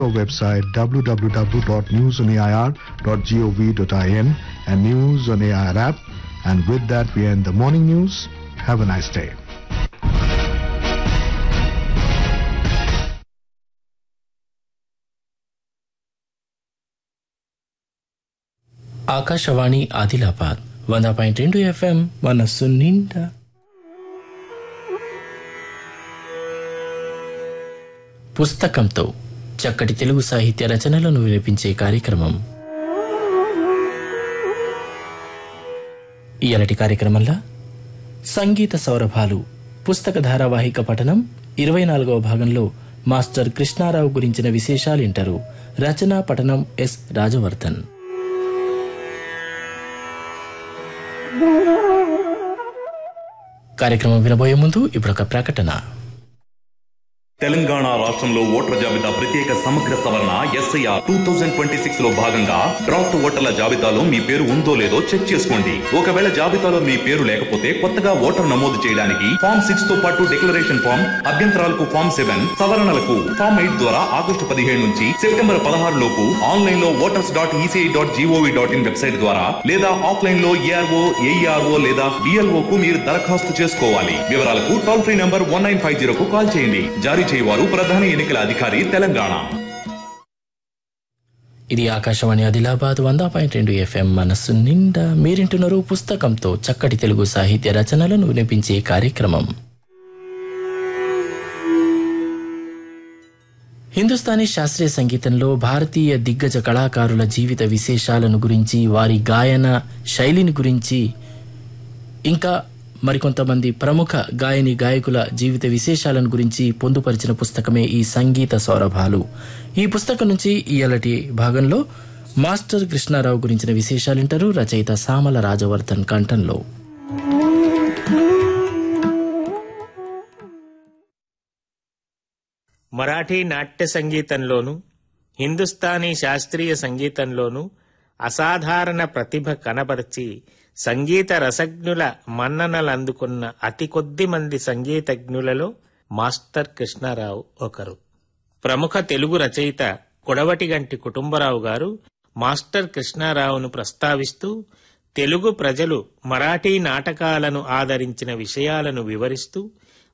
our website www.newsonair.gov.in and News on AIR app. And with that, we end the morning news. Have a nice day. Akashvani Adilabad వంద point రెండు FM మనస్సు నిండా పుస్తకంతో చక్కటి తెలుగు సాహిత్య రచనలను వినిపించే కార్యక్రమం ఇయలటి కార్యక్రమంలో సంగీత సౌరభాలు పుస్తక ధారావాహిక పఠనం ఇరవై నాలుగవ భాగంలో మాస్టర్ కృష్ణారావు గురించిన విశేషాలు వింటారు రచన పఠనం ఎస్ రాజవర్ధన్ కార్యక్రమం వినబోయే ముందు ఇప్పుడు ఒక ప్రకటన తెలంగాణ రాష్ట్రంలో ఓటర్ల జాబితా ప్రత్యేక సమగ్ర సవరణ SIR two thousand twenty six లో భాగంగా డ్రాఫ్ట్ ఓటర్ల జాబితాలో మీ పేరు ఉందో లేదో చెక్ చేసుకోండి ఒకవేళ జాబితాలో మీ పేరు లేకపోతే కొత్తగా ఓటర్ నమోదు చేయడానికి ఫామ్ సిక్స్ తో పాటు డిక్లరేషన్ ఫామ్ అభ్యంతరాలకు ఫామ్ సెవెన్ సవరణలకు ఫామ్ ఎయిట్ ద్వారా ఆగస్టు పదిహేడు నుంచి సెప్టెంబర్ పదహారు లోపు ఆన్లైన్ లో voters dot ECI dot GOV dot in website ద్వారా లేదా ఆఫ్లైన్ లో ఏఆర్ఓ ఏఈఆర్ఓ లేదా బిఎల్ఓ కు మీరు దరఖాస్తు చేసుకోవాలి వివరాలకు toll free number one nine five zero కు కాల్ చేయండి జారీ చేయవారు ప్రధాన ఎన్నికల అధికారి తెలంగాణ ఇది ఆకాశవాణి ఆదిలాబాద్ వంద పాయింట్ రెండు ఎఫ్ఎం మనస్సు నిండా మీరింటున్నారు పుస్తకంతో చక్కటి తెలుగు సాహిత్య రచనలను వినిపించే కార్యక్రమం హిందుస్థానీ శాస్త్రీయ సంగీతంలో భారతీయ దిగ్గజ కళాకారుల జీవిత విశేషాలను గురించి వారి గాయన శైలిని గురించి ఇంకా మరికొంతమంది ప్రముఖ గాయని గాయకుల జీవిత విశేషాలను గురించి పొందుపరిచిన పుస్తకమే ఈ సంగీత సౌరభాలు ఈ పుస్తకం నుంచి ఇయలటి భాగంలో మాస్టర్ కృష్ణారావు గురించిన విశేషాలుంటారు రచయిత సామల రాజవర్ధన్ కంఠంలో మరాఠీ నాట్య సంగీతంలోను హిందుస్థానీ శాస్త్రీయ సంగీతంలోను అసాధారణ ప్రతిభ కనబర్చి సంగీత రసజ్ఞుల మన్ననలందుకున్న అతి కొద్ది మంది సంగీతజ్ఞులలో మాస్టర్ కృష్ణారావు ఒకరు ప్రముఖ తెలుగు రచయిత కొడవటిగంటి కుటుంబరావు గారు మాస్టర్ కృష్ణారావును ప్రస్తావిస్తూ తెలుగు ప్రజలు మరాఠీ నాటకాలను ఆదరించిన విషయాలను వివరిస్తూ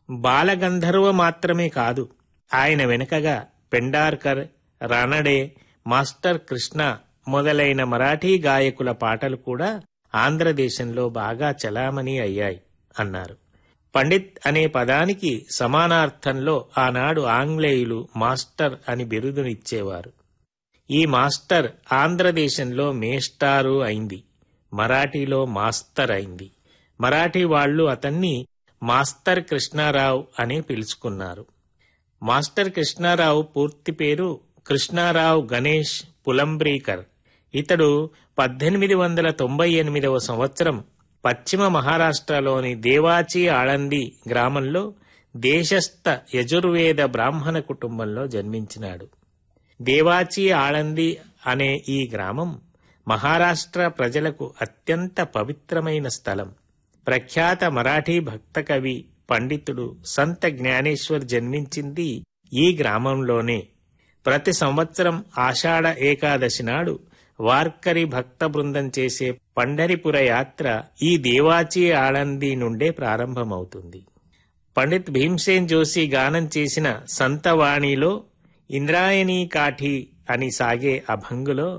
బాలగంధర్వ మాత్రమే కాదు ఆయన వెనుకగా పెండార్కర్ రానడే మాస్టర్ కృష్ణ మొదలైన మరాఠీ గాయకుల పాటలు కూడా ఆంధ్రదేశంలో బాగా చలామణి అయ్యాయి అన్నారు పండిత్ అనే పదానికి సమానార్థంలో ఆనాడు ఆంగ్లేయులు మాస్టర్ అని బిరుదునిచ్చేవారు ఈ మాస్టర్ ఆంధ్రదేశంలో మేస్టారు అయింది మరాఠీలో మాస్తర్ అయింది మరాఠీ వాళ్ళు అతన్ని మాస్తర్ కృష్ణారావు అని పిలుచుకున్నారు మాస్టర్ కృష్ణారావు పూర్తి పేరు కృష్ణారావు గణేష్ పులంబ్రీకర్ ఇతడు పద్దెనిమిది వందల తొంభై ఎనిమిదవ సంవత్సరం పశ్చిమ మహారాష్ట్రలోని దేవాచి ఆళంది గ్రామంలో దేశస్థ యజుర్వేద బ్రాహ్మణ కుటుంబంలో జన్మించినాడు దేవాచి ఆళంది అనే ఈ గ్రామం మహారాష్ట్ర ప్రజలకు అత్యంత పవిత్రమైన స్థలం ప్రఖ్యాత మరాఠీ భక్త కవి పండితుడు సంత జ్ఞానేశ్వర్ జన్మించింది ఈ గ్రామంలోనే ప్రతి సంవత్సరం ఆషాఢ ఏకాదశి నాడు వార్కరి భక్త బృందం చేసే పండరిపుర యాత్ర ఈ దేవాచి ఆళంది నుండే ప్రారంభమవుతుంది పండిత్ భీమ్సేన్ జోషి గానం చేసిన సంతవాణిలో ఇంద్రాయణీ కాఠి అని సాగే అభంగులో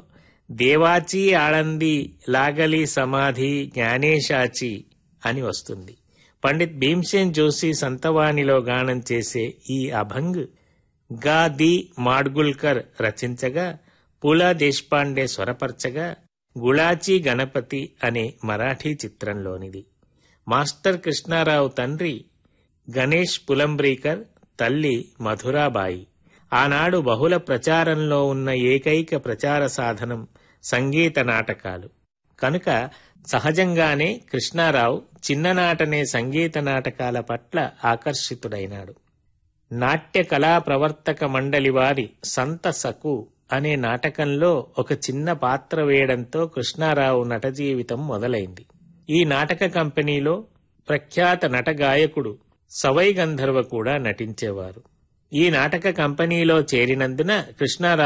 దేవాచి ఆళంది లాగలి సమాధి జ్ఞానేశాచి అని వస్తుంది పండిత్ భీమ్సేన్ జోషి సంతవాణిలో గానం చేసే ఈ అభంగ్ గా ది మాడ్గుల్కర్ రచించగా పూలా దేశపాండే స్వరపరచగా గుళాచి గణపతి అనే మరాఠీ చిత్రంలోనిది మాస్టర్ కృష్ణారావు తండ్రి గణేష్ పులంబ్రీకర్ తల్లి మధురాబాయి ఆనాడు బహుళ ప్రచారంలో ఉన్న ఏకైక ప్రచార సాధనం సంగీత నాటకాలు కనుక సహజంగానే కృష్ణారావు చిన్ననాటనే సంగీత నాటకాల పట్ల ఆకర్షితుడైనాడు నాట్య కళా ప్రవర్తక మండలి వారి సంత సకు అనే నాటకంలో ఒక చిన్న పాత్ర వేయడంతో కృష్ణారావు నట జీవితం మొదలైంది ఈ నాటక కంపెనీలో ప్రఖ్యాత నట గాయకుడు సవై గంధర్వ కూడా నటించేవారు ఈ నాటక కంపెనీలో చేరినందున కృష్ణారావు